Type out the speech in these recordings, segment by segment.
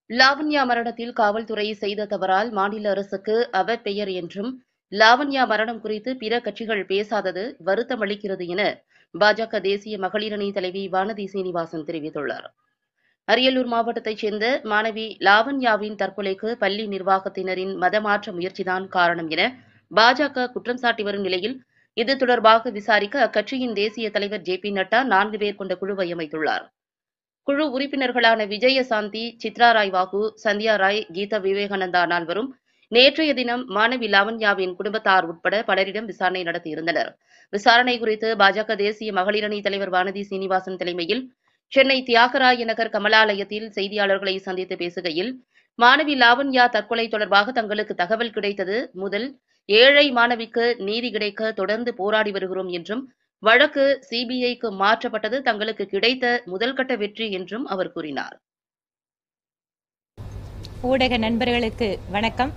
லாவண்யா மரணத்தில் காவல்துறை செய்த தவறால் மாநில அரசுக்கு அவப்பெயர் என்றும் லாவண்யா மரணம் குறித்து பிற கட்சிகள் பேசாதது வருத்தமளிக்கிறது என பாஜக தேசிய மகளிரணி தலைவி வானதி சீனிவாசன் தெரிவித்துள்ளார் அரியலூர் மாவட்டத்தைச் சேர்ந்த மாணவி லாவண்யாவின் தற்கொலைக்கு பள்ளி நிர்வாகத்தினரின் மதமாற்ற முயற்சிதான் காரணம் என பாஜக குற்றம் சாட்டி வரும் நிலையில் இது தொடர்பாக விசாரிக்க அக்கட்சியின் தேசிய தலைவர் ஜே பி நட்டா நான்கு பேர் கொண்ட குழுவை அமைத்துள்ளார் குழு உறுப்பினர்களான விஜயசாந்தி சித்ரா ராய் வாகு சந்தியா ராய் கீதா விவேகானந்தா நால்வரும் நேற்றைய தினம் மாணவி லாவண்யாவின் குடும்பத்தார் உட்பட பலரிடம் விசாரணை நடத்தியிருந்தனர் விசாரணை குறித்து பாஜக தேசிய மகளிரணி தலைவர் வானதி சீனிவாசன் தலைமையில் சென்னை தியாகராய நகர் கமலாலயத்தில் செய்தியாளர்களை சந்தித்து பேசுகையில் மாணவி லாவண்யா தற்கொலை தொடர்பாக தங்களுக்கு தகவல் கிடைத்தது முதல் ஏழை மாணவிக்கு நீதி கிடைக்க தொடர்ந்து போராடி வருகிறோம் என்றும் வழக்கு சிபிஐக்கு மாற்றப்பட்டது தங்களுக்கு கிடைத்த முதல்கட்ட வெற்றி என்றும் அவர் கூறினார் ஊடக நண்பர்களுக்கு வணக்கம்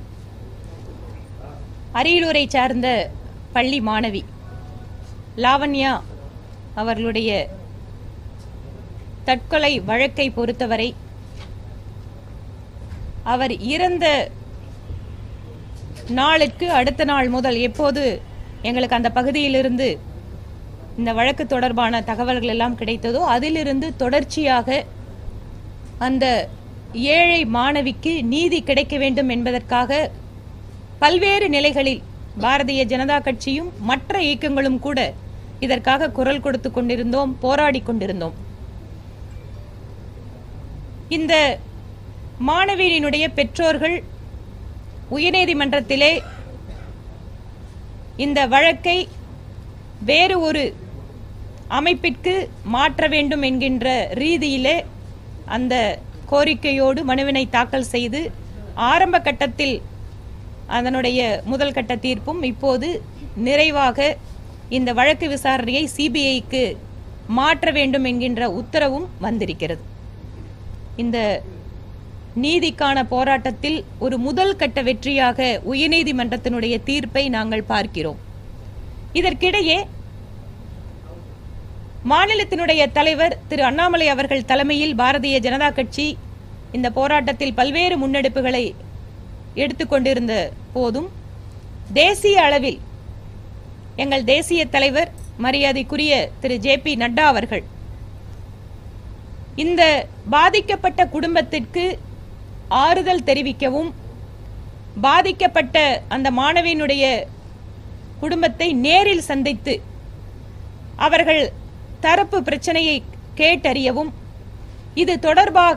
அரியலூரை சார்ந்த பள்ளி மாணவி லாவண்யா அவர்களுடைய தற்கொலை வழக்கை பொறுத்தவரை அவர் இறந்த நாளுக்கு அடுத்த நாள் முதல் எப்போது எங்களுக்கு அந்த பகுதியிலிருந்து இந்த வழக்கு தொடர்பான தகவல்கள் எல்லாம் கிடைத்ததோ அதிலிருந்து தொடர்ச்சியாக அந்த ஏழை மாணவிக்கு நீதி கிடைக்க வேண்டும் என்பதற்காக பல்வேறு நிலைகளில் பாரதிய ஜனதா கட்சியும் மற்ற இயக்கங்களும் கூட இதற்காக குரல் கொடுத்து கொண்டிருந்தோம் போராடி கொண்டிருந்தோம் இந்த மாணவியினுடைய பெற்றோர்கள் உயர்நீதிமன்றத்திலே இந்த வழக்கை வேறு ஒரு அமைப்பிற்கு மாற்ற வேண்டும் என்கின்ற ரீதியிலே அந்த கோரிக்கையோடு மனுவினை தாக்கல் செய்து ஆரம்ப கட்டத்தில் அதனுடைய முதல் கட்ட தீர்ப்பும் இப்போது நிறைவாக இந்த வழக்கு விசாரணையை சிபிஐக்கு மாற்ற வேண்டும் என்கின்ற உத்தரவும் வந்திருக்கிறது இந்த நீதிக்கான போராட்டத்தில் ஒரு முதல் கட்ட வெற்றியாக உயர்நீதிமன்றத்தினுடைய தீர்ப்பை நாங்கள் பார்க்கிறோம் இதற்கிடையே மாநிலத்தினுடைய தலைவர் திரு அண்ணாமலை அவர்கள் தலைமையில் பாரதிய ஜனதா கட்சி இந்த போராட்டத்தில் பல்வேறு முன்னெடுப்புகளை எடுத்துக்கொண்டிருந்த போதும் தேசிய அளவில் எங்கள் தேசிய தலைவர் மரியாதைக்குரிய திரு ஜே பி நட்டா அவர்கள் இந்த பாதிக்கப்பட்ட குடும்பத்திற்கு ஆறுதல் தெரிவிக்கவும் பாதிக்கப்பட்ட அந்த மாணவியினுடைய குடும்பத்தை நேரில் சந்தித்து அவர்கள் தரப்பு பிரச்சனையை கேட்டறியவும் இது தொடர்பாக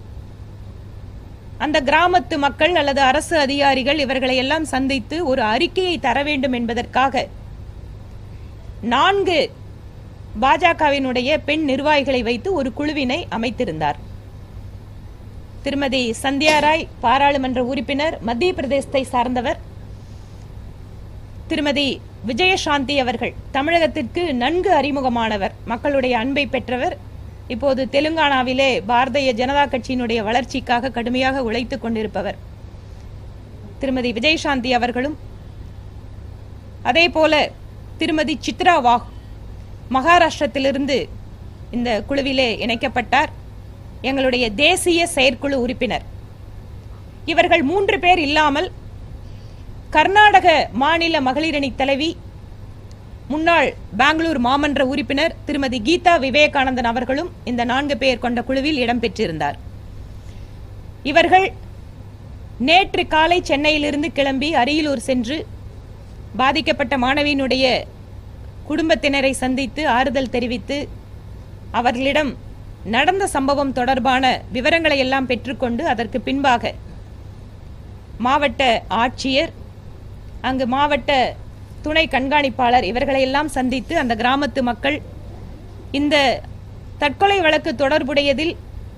அந்த கிராமத்து மக்கள் அல்லது அரசு அதிகாரிகள் இவர்களை எல்லாம் சந்தித்து ஒரு அறிக்கையை தர வேண்டும் என்பதற்காக நான்கு பாஜகவினுடைய பெண் நிர்வாகிகளை வைத்து ஒரு குழுவினை அமைத்திருந்தார் திருமதி சந்தியா ராய் பாராளுமன்ற உறுப்பினர் மத்திய பிரதேசத்தை சார்ந்தவர் திருமதி விஜயசாந்தி அவர்கள் தமிழகத்திற்கு நன்கு அறிமுகமானவர் மக்களுடைய அன்பை பெற்றவர் இப்போது தெலுங்கானாவிலே பாரதிய ஜனதா கட்சியினுடைய வளர்ச்சிக்காக கடுமையாக உழைத்துக் கொண்டிருப்பவர் திருமதி விஜயசாந்தி அவர்களும் அதே போல திருமதி சித்ரா வாக் மகாராஷ்டிரத்திலிருந்து இந்த குழுவிலே இணைக்கப்பட்டார் எங்களுடைய தேசிய செயற்குழு உறுப்பினர் இவர்கள் மூன்று பேர் இல்லாமல் கர்நாடக மாநில மகளிரணி தலைவி முன்னாள் பெங்களூர் மாமன்ற உறுப்பினர் திருமதி கீதா விவேகானந்தன் அவர்களும் இந்த நான்கு பேர் கொண்ட குழுவில் இடம்பெற்றிருந்தார் இவர்கள் நேற்று காலை சென்னையிலிருந்து கிளம்பி அரியலூர் சென்று பாதிக்கப்பட்ட மாணவியினுடைய குடும்பத்தினரை சந்தித்து ஆறுதல் தெரிவித்து அவர்களிடம் நடந்த சம்பவம் தொடர்பான விவரங்களை எல்லாம் பெற்றுக்கொண்டு அதற்கு பின்பாக மாவட்ட ஆட்சியர் அங்கு மாவட்ட துணை கண்காணிப்பாளர் இவர்களை எல்லாம் சந்தித்து அந்த கிராமத்து மக்கள் இந்த தற்கொலை வழக்கு தொடர்புடையதில்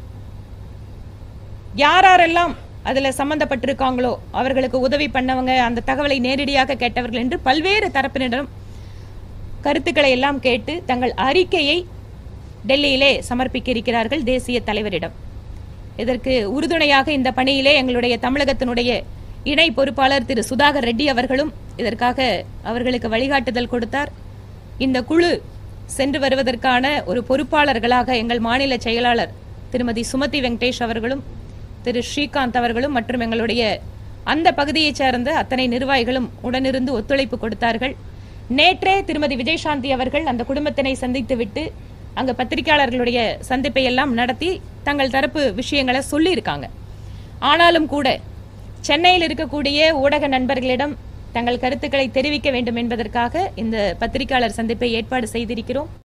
யாரெல்லாம் அதுல சம்பந்தப்பட்டிருக்காங்களோ அவர்களுக்கு உதவி பண்ணவங்க அந்த தகவலை நேரடியாக கேட்டவர்கள் என்று பல்வேறு தரப்பினரிடம் கருத்துக்களை எல்லாம் கேட்டு தங்கள் அறிக்கையை டெல்லியிலே சமர்ப்பிக்க இருக்கிறார்கள் தேசிய தலைவரிடம் இதற்கு உறுதுணையாக இந்த பணியிலே எங்களுடைய தமிழகத்தினுடைய இணை பொறுப்பாளர் திரு சுதாகர் ரெட்டி அவர்களும் இதற்காக அவர்களுக்கு வழிகாட்டுதல் கொடுத்தார் இந்த குழு சென்று வருவதற்கான ஒரு பொறுப்பாளர்களாக எங்கள் மாநில செயலாளர் திருமதி சுமதி வெங்கடேஷ் அவர்களும் திரு ஸ்ரீகாந்த் அவர்களும் மற்றும் எங்களுடைய அந்த பகுதியைச் சேர்ந்த அத்தனை நிர்வாகிகளும் உடனிருந்து ஒத்துழைப்பு கொடுத்தார்கள் நேற்றே திருமதி விஜயசாந்தி அவர்கள் அந்த குடும்பத்தினை சந்தித்துவிட்டு அங்க பத்திரிகையாளர்களுடைய சந்திப்பை எல்லாம் நடத்தி தங்கள் தரப்பு விஷயங்களை சொல்லியிருக்காங்க ஆனாலும் கூட சென்னையில் இருக்கக்கூடிய ஊடக நண்பர்களிடம் தங்கள் கருத்துக்களை தெரிவிக்க வேண்டும் என்பதற்காக இந்த பத்திரிகையாளர் சந்திப்பை ஏற்பாடு செய்திருக்கிறோம்